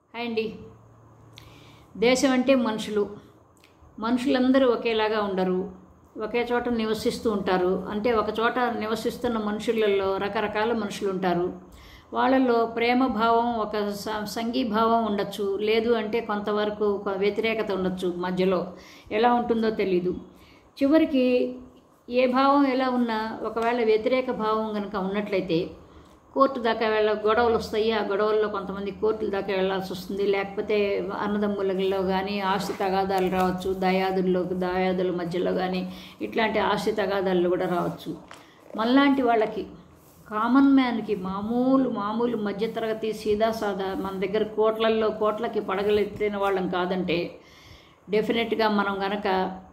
hi అండి దేశం అంటే మనుషులు మనుషులందరూ ఒకేలాగా ఉండరు ఒకే చోట నివసిస్తూ ఉంటారు అంటే ఒక చోట నివసిస్తున్న మనుషులలో రకరకాల మనుషులు ఉంటారు వాళ్ళల్లో ప్రేమ భావం ఒక స- సంఘీభావం ఉండొచ్చు లేదు అంటే కొంతవరకు ఒక వ్యతిరేకత ఉండొచ్చు మధ్యలో ఎలా ఉంటుందో తెలీదు చివరికి ఏ భావం ఎలా ఉన్నా ఒకవేళ వ్యతిరేక భావం కనుక ఉన్నట్లయితే కోర్టు దాకా వెళ్ళ గొడవలు వస్తాయి ఆ గొడవల్లో కొంతమంది కోర్టుల దాకా వెళ్ళాల్సి వస్తుంది లేకపోతే అన్నదమ్ములలో కానీ ఆస్తి తగాదాలు రావచ్చు దయాదుల్లో దయాదుల మధ్యలో కానీ ఇట్లాంటి ఆస్తి తగాదాలు కూడా రావచ్చు మనలాంటి వాళ్ళకి కామన్ మ్యాన్కి మామూలు మామూలు మధ్యతరగతి సీదా సాదా మన దగ్గర కోట్లల్లో కోట్లకి పడగలెత్తిన వాళ్ళం కాదంటే డెఫినెట్గా మనం గనక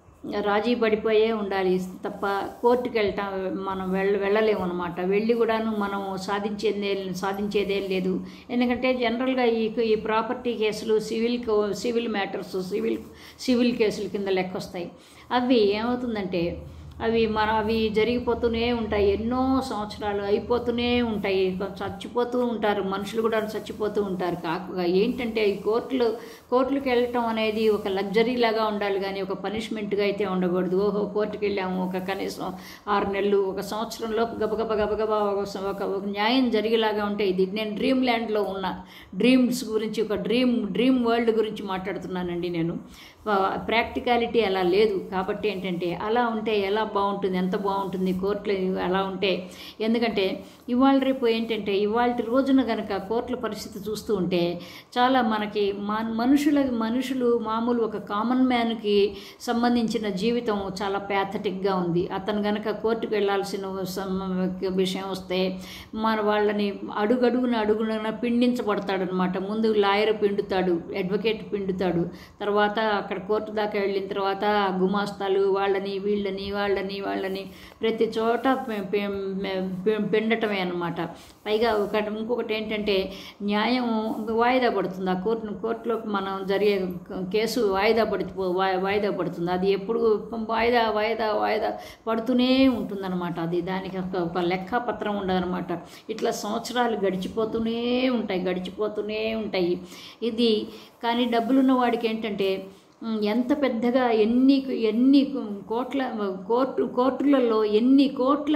రాజీ పడిపోయే ఉండాలి తప్ప కోర్టుకి వెళ్ళటం మనం వెళ్ళ వెళ్ళలేము అనమాట వెళ్ళి కూడాను మనం సాధించేదే సాధించేదేం లేదు ఎందుకంటే జనరల్గా ఈ ఈ ప్రాపర్టీ కేసులు సివిల్ కో- సివిల్ మ్యాటర్స్ సివిల్ సివిల్ కేసుల కింద లెక్క వస్తాయి అవి ఏమవుతుందంటే అవి మన అవి జరిగిపోతూనే ఉంటాయి ఎన్నో సంవత్సరాలు అయిపోతూనే ఉంటాయి చచ్చిపోతూ ఉంటారు మనుషులు కూడా చచ్చిపోతూ ఉంటారు కాక ఏంటంటే ఈ కోర్టులు కోర్టులకు వెళ్ళటం అనేది ఒక లగ్జరీ లాగా ఉండాలి కానీ ఒక పనిష్మెంట్గా అయితే ఉండకూడదు ఓహో కోర్టుకి వెళ్ళాము ఒక కనీసం ఆరు నెలలు ఒక సంవత్సరంలో గబగబ గబగబా ఒక స- ఒక ఒక న్యాయం జరిగేలాగా ఉంటే ఇది నేను డ్రీమ్ ల్యాండ్లో ఉన్న డ్రీమ్స్ గురించి ఒక డ్రీమ్ డ్రీమ్ వరల్డ్ గురించి మాట్లాడుతున్నానండి నేను ప్రాక్టికాలిటీ అలా లేదు కాబట్టి ఏంటంటే అలా ఉంటే ఎలా బాగుంటుంది ఎంత బాగుంటుంది కోర్టులు అలా ఉంటే ఎందుకంటే ఇవాళ రేపు ఏంటంటే ఇవాళ రోజున గనక కోర్టుల పరిస్థితి చూస్తూ ఉంటే చాలా మనకి మన మనుషుల మనుషులు మామూలు ఒక కామన్ మ్యాన్కి సంబంధించిన జీవితం చాలా ప్యాథటిక్గా ఉంది అతను గనక కోర్టుకు వెళ్ళాల్సిన సం- విషయం వస్తే మన వాళ్ళని అడుగడుగున అడుగున పిండించబడతాడనమాట ముందు లాయర్ పిండుతాడు అడ్వకేట్ పిండుతాడు తర్వాత అక్కడ కోర్టు దాకా వెళ్ళిన తర్వాత ఆ గుమాస్తాలు వాళ్ళని వీళ్ళని వాళ్ళని వాళ్ళని ప్రతి చోట పె- పె- పె- పిండటమే అనమాట పైగా ఒకటి ఇంకొకటి ఏంటంటే న్యాయం వాయిదా పడుతుంది ఆ కోర్టు కోర్టులోకి మనం జరిగే కేసు వాయిదా పడి వా- వాయిదా పడుతుంది అది ఎప్పుడు వాయిదా వాయిదా వాయిదా పడుతూనే ఉంటుందన్నమాట అది దానికి ఒక ఒక లెక్కపత్రం ఉండదన్నమాట ఇట్లా సంవత్సరాలు గడిచిపోతూనే ఉంటాయి గడిచిపోతూనే ఉంటాయి ఇది కానీ డబ్బులున్న వాడికి ఏంటంటే ఉమ్, ఎంత పెద్దగా ఎన్ని ఎన్ని కోట్ల కోర్టు కోర్టులలో ఎన్ని కోట్ల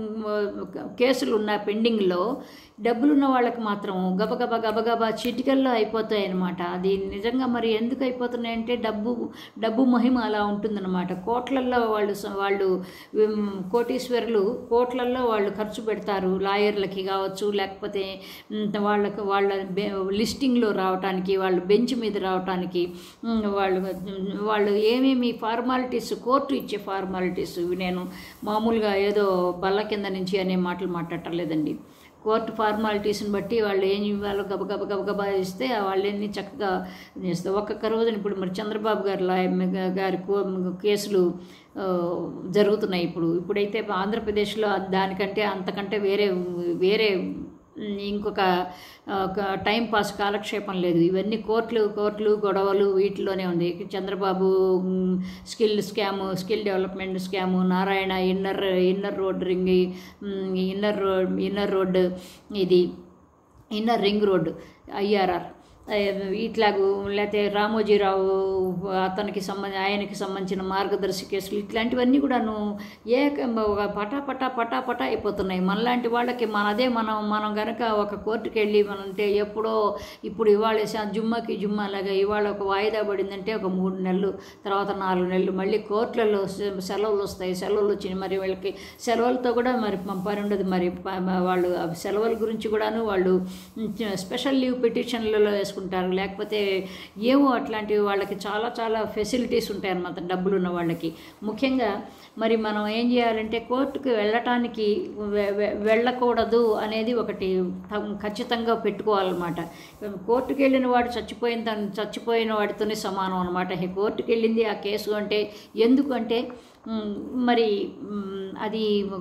క- కేసులు ఉన్న పెండింగ్లో డబ్బులున్న వాళ్ళకి మాత్రం గబగబ గబగబా చిటికల్లో అయిపోతాయి అన్నమాట అది నిజంగా మరి ఎందుకు అయిపోతున్నాయంటే డబ్బు డబ్బు మహిమ అలా ఉంటుందన్నమాట కోట్లల్లో వాళ్ళు స- వాళ్ళు ఉమ్, కోటీశ్వరులు కోట్లల్లో వాళ్ళు ఖర్చు పెడతారు లాయర్లకి కావచ్చు లేకపోతే ఉమ్, వాళ్ళకు వాళ్ళ బె- లిస్టింగ్లో రావటానికి వాళ్ళు బెంచ్ మీద రావటానికి ఉమ్, వాళ్ళు వాళ్ళు ఏమేమి ఫార్మాలిటీస్ కోర్టు ఇచ్చే ఫార్మాలిటీస్ ఇవి నేను మామూలుగా ఏదో బల్ల కింద నుంచి అనే మాటలు మాట్లాడటం లేదండి కోర్టు ఫార్మాలిటీస్ని బట్టి వాళ్ళు ఏం ఇవ్వాలో గబగబ గబగబా ఇస్తే వాళ్ళని చక్కగా చేస్తారు ఒక్కొక్క రోజున ఇప్పుడు మరి చంద్రబాబు గారి లా- గారి కో- కేసులు ఆ, జరుగుతున్నాయి ఇప్పుడు ఇప్పుడైతే ఆంధ్రప్రదేశ్లో దానికంటే అంతకంటే వేరే వేరే ఉమ్, ఇంకొక ఆ, ఒక టైం పాస్ కాలక్షేపం లేదు ఇవన్నీ కోర్టులు కోర్టులు గొడవలు వీటిలోనే ఉంది Chandrababu um, skill scam skill development scam Narayana inner inner road ring um, inner road inner road ఇది ఇన్నర్ రింగ్ రోడ్ ఐఆర్ఆర్ ఇట్లాగూ లేకపోతే రామోజీరావు అతనికి సంబంధి ఆయనకి సంబంధించిన మార్గదర్శి కేసులు ఇట్లాంటివన్నీ కూడాను ఏక ఒక పటా పటా పటా పటా అయిపోతున్నాయి మనలాంటి వాళ్ళకి మనదే మనం మనం గనక ఒక కోర్టుకి వెళ్ళి మనం అంటే ఎప్పుడో ఇప్పుడు ఇవాళ వేసా జుమ్మాకి జుమ్మా లాగా ఇవాళ ఒక వాయిదా పడిందంటే ఒక మూడు నెలలు తర్వాత నాలుగు నెలలు మళ్ళీ కోర్టులలో సె- సెలవులు వస్తాయి సెలవులు వచ్చినాయి మరి వీళ్ళకి సెలవులతో కూడా మరి ప- పని ఉండదు మరి ప- వాళ్ళు ఆ సెలవుల గురించి కూడాను వాళ్ళు స్పెషల్ లీవ్ పిటిషన్లలో వేసుకుంటారు లేకపోతే ఏమో అట్లాంటివి వాళ్ళకి చాలా చాలా ఫెసిలిటీస్ ఉంటాయి అన్నమాట డబ్బులు ఉన్న వాళ్ళకి ముఖ్యంగా మరి మనం ఏం చేయాలంటే కోర్టుకు వెళ్ళటానికి వె- వె- వెళ్ళకూడదు అనేది ఒకటి త- ఖచ్చితంగా పెట్టుకోవాలన్నమాట కోర్టుకు వెళ్ళిన వాడు చచ్చిపోయిన తన చచ్చిపోయిన వాడితోనే సమానం అనమాట కోర్టుకు వెళ్ళింది ఆ కేసు అంటే ఎందుకు అంటే మ్, మరి మ్, అది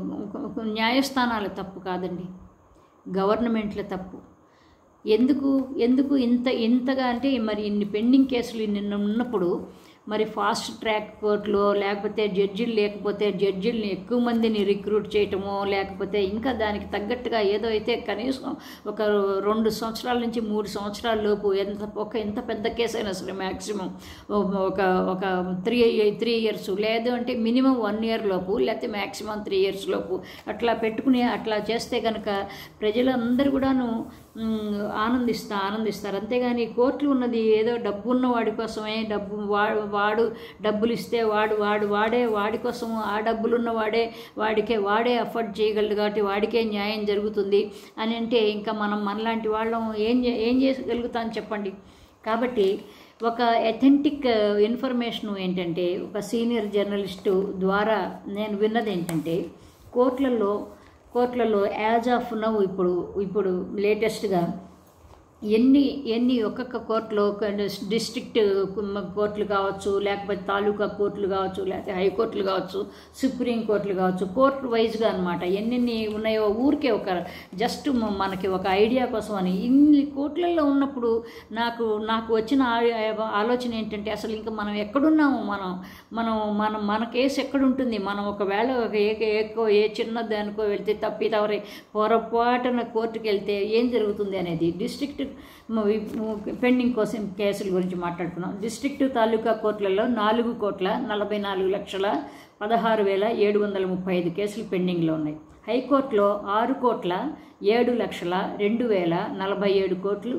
న్యాయస్థానాల తప్పు కాదండి గవర్నమెంట్ల తప్పు ఎందుకు ఎందుకు ఇంత ఇంతగా అంటే మరి ఇన్ని పెండింగ్ కేసులు నిన్న ఉన్నప్పుడు మరి ఫాస్ట్ ట్రాక్ కోర్టులో లేకపోతే జడ్జిలు లేకపోతే జడ్జిల్ని ఎక్కువ మందిని రిక్రూట్ చేయటమో లేకపోతే ఇంకా దానికి తగ్గట్టుగా ఏదో అయితే కనీసం ఒక రెండు సంవత్సరాల నుంచి మూడు సంవత్సరాల లోపు ఎంత ఒక ఎంత పెద్ద కేసు అయినా సరే మ్యాక్సిమం ఒక ఒక త్రీ త్రీ ఇయర్స్ లేదు అంటే మినిమం వన్ ఇయర్ లోపు లేకపోతే మ్యాక్సిమం త్రీ ఇయర్స్ లోపు అట్లా పెట్టుకుని అట్లా చేస్తే కనుక ప్రజలందరూ కూడాను మ్, ఆనందిస్తా ఆనందిస్తారు అంతేగాని కోర్టులు ఉన్నది ఏదో డబ్బు ఉన్న వాడి కోసమే డబ్బు వాడు వాడు డబ్బులు ఇస్తే వాడు వాడు వాడే వాడి కోసం ఆ డబ్బులున్న వాడే వాడికే వాడే అఫోర్డ్ చేయగలడు కాబట్టి వాడికే న్యాయం జరుగుతుంది అని అంటే ఇంకా మనం మనలాంటి వాళ్ళం ఏం చే- ఏం చేయగలుగుతాం చెప్పండి కాబట్టి ఒక ఎథెంటిక్ ఇన్ఫర్మేషన్ ఏంటంటే ఒక సీనియర్ జర్నలిస్టు ద్వారా నేను విన్నది ఏంటంటే కోర్టులలో కోర్టులలో యాజ్ ఆఫ్ నవ్ ఇప్పుడు ఇప్పుడు లేటెస్ట్గా ఎన్ని ఎన్ని ఒక్కొక్క కోర్టులో డిస్ట్రిక్ట్ కోర్టులు కావచ్చు లేకపోతే తాలూకా కోర్టులు కావచ్చు లేకపోతే హైకోర్టులు కావచ్చు సుప్రీం కోర్టులు కావచ్చు కోర్టు వైజ్గా అనమాట ఎన్నెన్ని ఉన్నాయో ఊరికే ఒక జస్ట్ మనకి ఒక ఐడియా కోసం అని ఇన్ని కోర్టులలో ఉన్నప్పుడు నాకు నాకు వచ్చిన ఆ- ఆలోచన ఏంటంటే అసలు ఇంకా మనం ఎక్కడున్నాము మనం మనం మనం మన కేసు ఎక్కడుంటుంది మనం ఒకవేళ ఒక ఏ ఏ- ఏ చిన్న దానికో వెళ్తే తప్పి తవరి పొరపాటున కోర్టుకి వెళ్తే ఏం జరుగుతుంది అనేది డిస్ట్రిక్ట్ పెండింగ్ కోసం కేసుల గురించి మాట్లాడుకున్నాం డిస్ట్రిక్ట్ తాలూకా కోర్టులలో నాలుగు కోట్ల నలభై నాలుగు లక్షల పదహారు వేల ఏడు వందల ముప్పై ఐదు కేసులు పెండింగ్లో ఉన్నాయి హైకోర్టులో ఆరు కోట్ల ఏడు లక్షల రెండు వేల నలభై ఏడు కోట్లు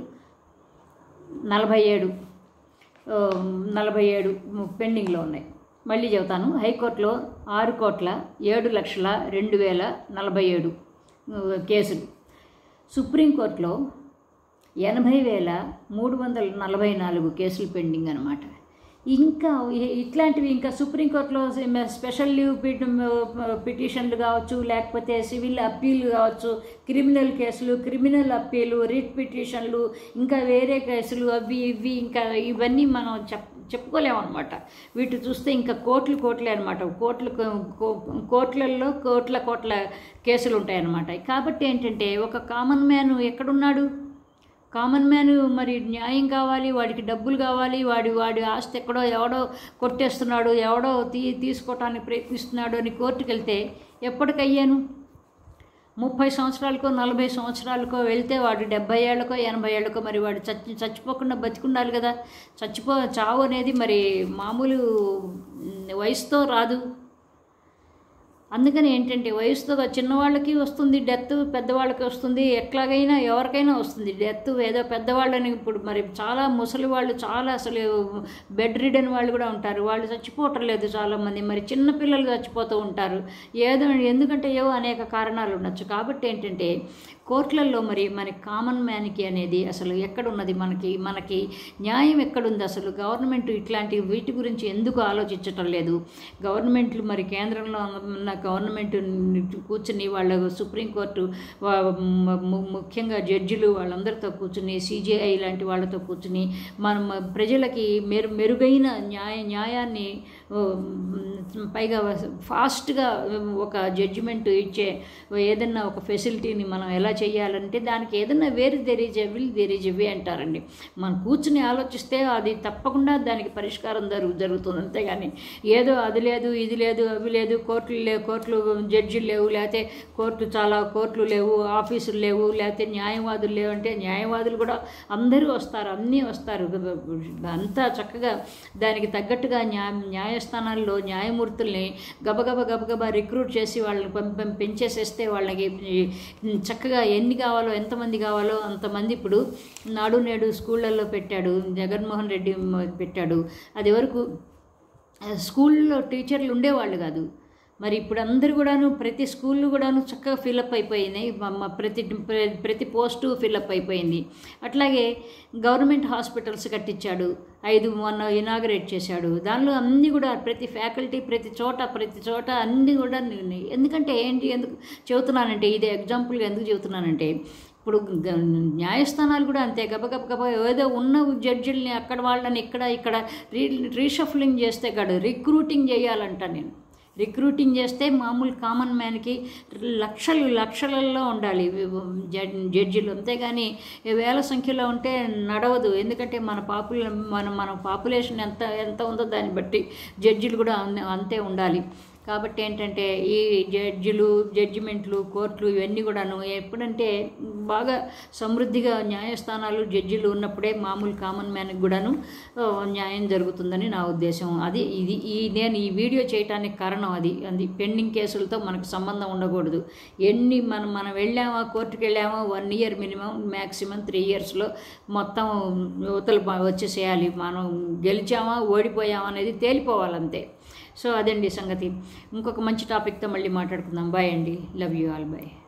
నలభై ఏడు ఆ, నలభై ఏడు పెండింగ్లో ఉన్నాయి మళ్ళీ చెబుతాను హైకోర్టులో ఆరు కోట్ల ఏడు లక్షల రెండు వేల నలభై ఏడు ఆ, కేసులు సుప్రీంకోర్టులో ఎనభై వేల మూడు వందల నలభై నాలుగు కేసులు పెండింగ్ అనమాట ఇంకా ఇ- ఇట్లాంటివి ఇంకా సుప్రీంకోర్టులో స్పెషల్ లీవ్ పిటిషన్లు కావచ్చు లేకపోతే సివిల్ అప్పీలు కావచ్చు క్రిమినల్ కేసులు క్రిమినల్ అప్పీలు రిట్ పిటిషన్లు ఇంకా వేరే కేసులు అవి ఇవి ఇంకా ఇవన్నీ మనం చెప్ చెప్పుకోలేమన్నమాట వీటి చూస్తే ఇంకా కోట్లు కోట్లే అనమాట కోట్లు కో- కోట్లల్లో కోట్ల కోట్ల కేసులు ఉంటాయన్నమాట కాబట్టి ఏంటంటే ఒక కామన్ మ్యాన్ ఎక్కడున్నాడు కామన్ మ్యాన్ మరి న్యాయం కావాలి వాడికి డబ్బులు కావాలి వాడి వాడి ఆస్తి ఎక్కడో ఎవడో కొట్టేస్తున్నాడు ఎవడో తీ తీసుకోవటానికి ప్రయత్నిస్తున్నాడు అని కోర్టుకు వెళ్తే ఎప్పటికయ్యాను ముప్పై సంవత్సరాలకో నలభై సంవత్సరాలకో వెళ్తే వాడు డెబ్బై ఏళ్ళకో ఎనభై ఏళ్ళకో మరి వాడు చచ్చి చచ్చిపోకుండా బతికుండాలి కదా చచ్చిపో చావు అనేది మరి మామూలు మ్, వయసుతో రాదు అందుకని ఏంటంటే వయసుతో చిన్నవాళ్ళకి వస్తుంది డెత్ పెద్దవాళ్ళకి వస్తుంది ఎట్లాగైనా ఎవరికైనా వస్తుంది డెత్ ఏదో పెద్దవాళ్ళని ఇప్పుడు మరి చాలా ముసలి వాళ్ళు చాలా అసలు బెడ్ రిడన్ వాళ్ళు కూడా ఉంటారు వాళ్ళు చచ్చిపోవటం లేదు చాలామంది మరి చిన్న పిల్లలు చచ్చిపోతూ ఉంటారు ఏదో ఎందుకంటే ఏవో అనేక కారణాలు ఉండొచ్చు కాబట్టి ఏంటంటే కోర్టులలో మరి మన కామన్ మ్యాన్కి అనేది అసలు ఎక్కడున్నది మనకి మనకి న్యాయం ఎక్కడుంది అసలు గవర్నమెంట్ ఇట్లాంటి వీటి గురించి ఎందుకు ఆలోచించటం లేదు గవర్నమెంట్లు మరి కేంద్రంలో ఉన్న గవర్నమెంట్ కూర్చుని వాళ్ళ సుప్రీంకోర్టు వా- ము- ము- ముఖ్యంగా జడ్జిలు వాళ్ళందరితో కూర్చుని సిజేఐ లాంటి వాళ్ళతో కూర్చుని మనం ప్రజలకి మెరు మెరుగైన న్యాయ న్యాయాన్ని ఓ, మ్, పైగా ఫాస్ట్గా ఒక జడ్జిమెంట్ ఇచ్చే ఏదన్నా ఒక ఫెసిలిటీని మనం ఎలా చేయాలంటే దానికి ఏదన్నా వేరే there is a will there is a way అంటారండి మనం కూర్చుని ఆలోచిస్తే అది తప్పకుండా దానికి పరిష్కారం జరుగు జరుగుతుంది అంతేగాని ఏదో అది లేదు ఇది లేదు అవి లేదు కోర్టులు లేవు కోర్టులు జడ్జిలు లేవు లేకపోతే కోర్టు చాలా కోర్టులు లేవు ఆఫీసులు లేవు లేకపోతే న్యాయవాదులు లేవు అంటే న్యాయవాదులు కూడా అందరూ వస్తారు అన్నీ వస్తారు అంతా చక్కగా దానికి తగ్గట్టుగా న్యాయ న్యాయస్థానాల్లో న్యాయమూర్తుల్ని గబగబ గబగబా రిక్రూట్ చేసి వాళ్ళని పంపి పెంచేసేస్తే వాళ్ళకి ఈ చక్కగా ఎన్ని కావాలో ఎంతమంది కావాలో అంతమంది ఇప్పుడు నాడు నేడు స్కూళ్ళల్లో పెట్టాడు జగన్మోహన్ రెడ్డి పెట్టాడు అది వరకు ఆ, స్కూల్లో టీచర్లు ఉండేవాళ్ళు కాదు మరి ఇప్పుడు అందరూ కూడాను ప్రతి స్కూళ్ళు కూడాను చక్కగా ఫిలప్ అయిపోయినాయి మ- మ- ప్రతి ప్ర- ప్రతి పోస్టు ఫిలప్ అయిపోయింది అట్లాగే గవర్నమెంట్ హాస్పిటల్స్ కట్టించాడు ఐదు మొన్న ఇనాగరేట్ చేశాడు దానిలో అన్నీ కూడా ప్రతి ఫ్యాకల్టీ ప్రతి చోట ప్రతి చోట అన్నీ కూడా ఉన్నాయి ఎందుకంటే ఏంటి ఎందుకు చెబుతున్నానంటే ఇది ఎగ్జాంపుల్గా ఎందుకు చెబుతున్నానంటే ఇప్పుడు గ- న్యాయస్థానాలు కూడా అంతే గబగబ గబ ఏదో ఉన్న జడ్జిల్ని అక్కడ వాళ్ళని ఇక్కడ ఇక్కడ రీ రీషఫ్లింగ్ చేస్తే కాదు రిక్రూటింగ్ చేయాలంట నేను రిక్రూటింగ్ చేస్తే మామూలు కామన్ మ్యాన్కి లక్షలు లక్షలలో ఉండాలి జడ్- జడ్జిలు అంతేగాని వేల సంఖ్యలో ఉంటే నడవదు ఎందుకంటే మన పాపుల మన మన పాపులేషన్ ఎంత ఎంత ఉందో దాన్ని బట్టి జడ్జిలు కూడా అన్- అంతే ఉండాలి కాబట్టి ఏంటంటే ఈ జడ్జిలు జడ్జిమెంట్లు కోర్టులు ఇవన్నీ కూడాను ఎప్పుడంటే బాగా సమృద్ధిగా న్యాయస్థానాలు జడ్జిలు ఉన్నప్పుడే మామూలు కామన్ మ్యాన్కి కూడాను ఆ, న్యాయం జరుగుతుందని నా ఉద్దేశం అది ఇది ఈ నేను ఈ వీడియో చేయటానికి కారణం అది అది పెండింగ్ కేసులతో మనకు సంబంధం ఉండకూడదు ఎన్ని మనం మనం వెళ్ళామా కోర్టుకు వెళ్ళామా one year minimum maximum three ఇయర్స్లో మొత్తం యువతలు బా- వచ్చేసేయాలి మనం గెలిచామా ఓడిపోయామా అనేది తేలిపోవాలంతే సో అదండి సంగతి ఇంకొక మంచి టాపిక్తో మళ్ళీ మాట్లాడుకుందాం బాయ్ అండి లవ్ యూ ఆల్ బాయ్